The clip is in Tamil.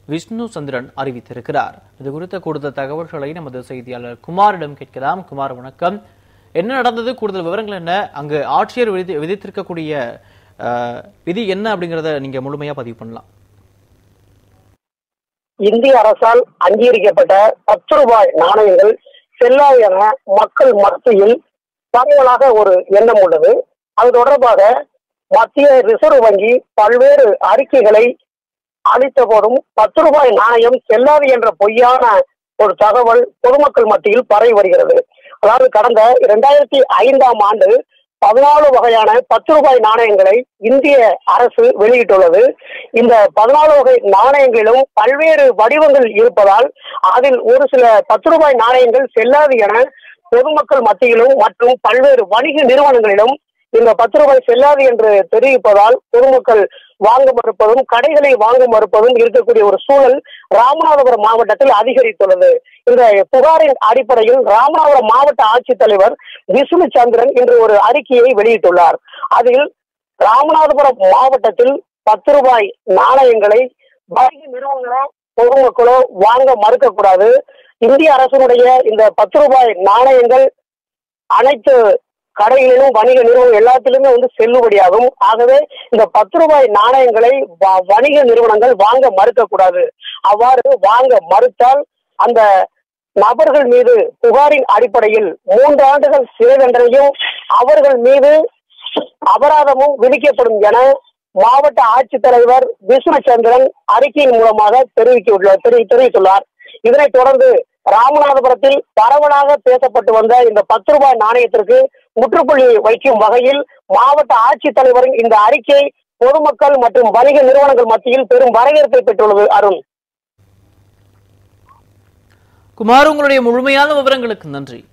விஷ்ணு சந்திரன் அறிவித்திருக்கிறார் இது குறித்த கூடுதல் தகவல்களை நமது செய்தியாளர் குமாரிடம் கேட்கலாம் குமார் வணக்கம் என்ன நடந்தது கூடுதல் விவரங்கள் என்ன அங்கு ஆட்சியர் விதி விதித்திருக்கக்கூடிய அஹ், விதி என்ன அப்படிங்கறத நீங்க முழுமையா பதிவு பண்ணலாம் இந்திய அரசால் அங்கீகரிக்கப்பட்ட பத்து ரூபாய் நாணயங்கள் செல்லாது என மக்கள் மத்தியில் பரவலாக ஒரு எண்ணம் உள்ளது அது தொடர்பாக மத்திய ரிசர்வ் வங்கி பல்வேறு அறிக்கைகளை அளித்த போதும் பத்து ரூபாய் நாணயம் செல்லாது என்ற பொய்யான ஒரு தகவல் பொதுமக்கள் மத்தியில் பரவி வருகிறது அதாவது கடந்த இரண்டாயிரத்தி ஐந்தாம் ஆண்டு பதினாலு வகையான பத்து ரூபாய் நாணயங்களை இந்திய அரசு வெளியிட்டுள்ளது இந்த பதினாலு வகை நாணயங்களிலும் பல்வேறு வடிவங்கள் இருப்பதால் அதில் ஒரு சில பத்து ரூபாய் நாணயங்கள் செல்லாது என பொதுமக்கள் மத்தியிலும் மற்றும் பல்வேறு வணிக நிறுவனங்களிலும் இந்த பத்து ரூபாய் செல்லாது என்று தெரிவிப்பதால் பொதுமக்கள் வாங்க மறுப்பதும் கடைகளை வாங்க மறுப்பதும் இருக்கக்கூடிய ஒரு சூழல் ராமநாதபுரம் மாவட்டத்தில் அதிகரித்துள்ளது இந்த புகாரின் அடிப்படையில் ராமநாதபுரம் மாவட்ட ஆட்சித்தலைவர் விஷ்ணு சந்திரன் இன்று ஒரு அறிக்கையை வெளியிட்டுள்ளார் அதில் ராமநாதபுரம் மாவட்டத்தில் பத்து ரூபாய் நாணயங்களை வணிக நிறுவனங்களோ பொதுமக்களோ வாங்க மறுக்கக்கூடாது இந்திய அரசினுடைய இந்த பத்து ரூபாய் நாணயங்கள் அனைத்து கடைகளிலும் வணிக நிறுவனம் எல்லாத்திலுமே வந்து செல்லுபடியாகும் ஆகவே இந்த பத்து ரூபாய் நாணயங்களை வ- வணிக நிறுவனங்கள் வாங்க மறுக்கக்கூடாது அவ்வாறு வாங்க மறுத்தால் அந்த நபர்கள் மீது புகாரின் அடிப்படையில் மூன்று ஆண்டுகள் சிறை தண்டனையும் அவர்கள் மீது அபராதமும் விதிக்கப்படும் என மாவட்ட ஆட்சித்தலைவர் விஷ்ணுச்சந்திரன் அறிக்கையின் மூலமாக தெரிவித்துள்ளார் தெரி- தெரிவித்துள்ளார் இதனைத் தொடர்ந்து ராமநாதபுரத்தில் பரவலாக பேசப்பட்டு வந்த இந்த பத்து ரூபாய் நாணயத்திற்கு முற்றுப்புள்ளி வைக்கும் வகையில் மாவட்ட ஆட்சித்தலைவரின் இந்த அறிக்கை பொதுமக்கள் மற்றும் வணிக நிறுவனங்கள் மத்தியில் பெரும் வரவேற்பை பெற்றுள்ளது அருண் குமார் உங்களுடைய முழுமையான விவரங்களுக்கு நன்றி